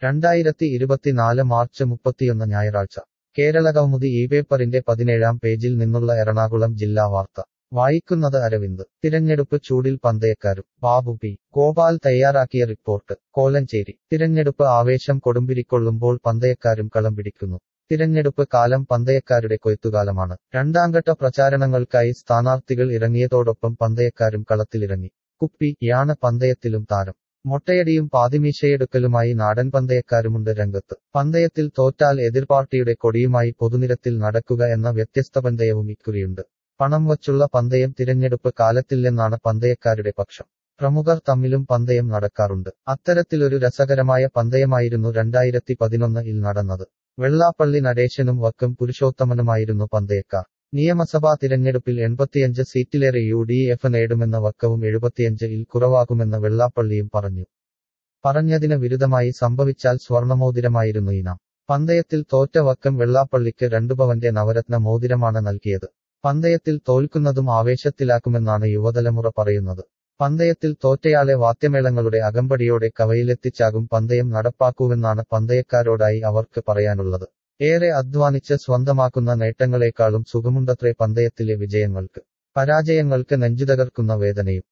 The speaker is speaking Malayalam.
രണ്ടായിരത്തി ഇരുപത്തിനാല് മാർച്ച് മുപ്പത്തിയൊന്ന് ഞായറാഴ്ച കേരള കൗമുദി ഈ പേപ്പറിന്റെ പതിനേഴാം പേജിൽ നിന്നുള്ള എറണാകുളം ജില്ലാ വാർത്ത വായിക്കുന്നത് അരവിന്ദ് തിരഞ്ഞെടുപ്പ് ചൂടിൽ പന്തയക്കാരും ബാബു പി ഗോപാൽ തയ്യാറാക്കിയ റിപ്പോർട്ട് കോലഞ്ചേരി തിരഞ്ഞെടുപ്പ് ആവേശം കൊടുമ്പിരിക്കൊള്ളുമ്പോൾ പന്തയക്കാരും കളം പിടിക്കുന്നു തിരഞ്ഞെടുപ്പ് കാലം പന്തയക്കാരുടെ കൊയ്ത്തുകാലമാണ് രണ്ടാംഘട്ട പ്രചാരണങ്ങൾക്കായി സ്ഥാനാർത്ഥികൾ ഇറങ്ങിയതോടൊപ്പം പന്തയക്കാരും കളത്തിലിറങ്ങി കുപ്പി യാണ് പന്തയത്തിലും താരം മൊട്ടയടിയും പാതിമീശയെടുക്കലുമായി നാടൻ പന്തയക്കാരുമുണ്ട് രംഗത്ത് പന്തയത്തിൽ തോറ്റാൽ എതിർപാർട്ടിയുടെ കൊടിയുമായി പൊതുനിരത്തിൽ നടക്കുക എന്ന വ്യത്യസ്ത പന്തയവും ഇക്കുറിയുണ്ട് പണം വച്ചുള്ള പന്തയം തിരഞ്ഞെടുപ്പ് കാലത്തില്ലെന്നാണ് പന്തയക്കാരുടെ പക്ഷം പ്രമുഖർ തമ്മിലും പന്തയം നടക്കാറുണ്ട് അത്തരത്തിലൊരു രസകരമായ പന്തയമായിരുന്നു രണ്ടായിരത്തി പതിനൊന്നിൽ നടന്നത് വെള്ളാപ്പള്ളി നടേശനും വക്കം പുരുഷോത്തമനുമായിരുന്നു പന്തയക്കാർ നിയമസഭാ തിരഞ്ഞെടുപ്പിൽ എൺപത്തിയഞ്ച് സീറ്റിലേറെ യു ഡി എഫ് നേടുമെന്ന വക്കവും എഴുപത്തിയഞ്ച് ഇൽ കുറവാകുമെന്ന് വെള്ളാപ്പള്ളിയും പറഞ്ഞു പറഞ്ഞതിന് വിരുദ്ധമായി സംഭവിച്ചാൽ സ്വർണമോതിരമായിരുന്നു ഇനാം പന്തയത്തിൽ തോറ്റ വക്കം വെള്ളാപ്പള്ളിക്ക് രണ്ടു പവന്റെ നവരത്ന മോതിരമാണ് നൽകിയത് പന്തയത്തിൽ തോൽക്കുന്നതും ആവേശത്തിലാക്കുമെന്നാണ് യുവതലമുറ പറയുന്നത് പന്തയത്തിൽ തോറ്റയാളെ വാദ്യമേളങ്ങളുടെ അകമ്പടിയോടെ കവയിലെത്തിച്ചാകും പന്തയം നടപ്പാക്കൂവെന്നാണ് പന്തയക്കാരോടായി അവർക്ക് പറയാനുള്ളത് ഏറെ അധ്വാനിച്ച് സ്വന്തമാക്കുന്ന നേട്ടങ്ങളെക്കാളും സുഖമുണ്ടത്രേ പന്തയത്തിലെ വിജയങ്ങൾക്ക് പരാജയങ്ങൾക്ക് നെഞ്ചുതകർക്കുന്ന വേദനയും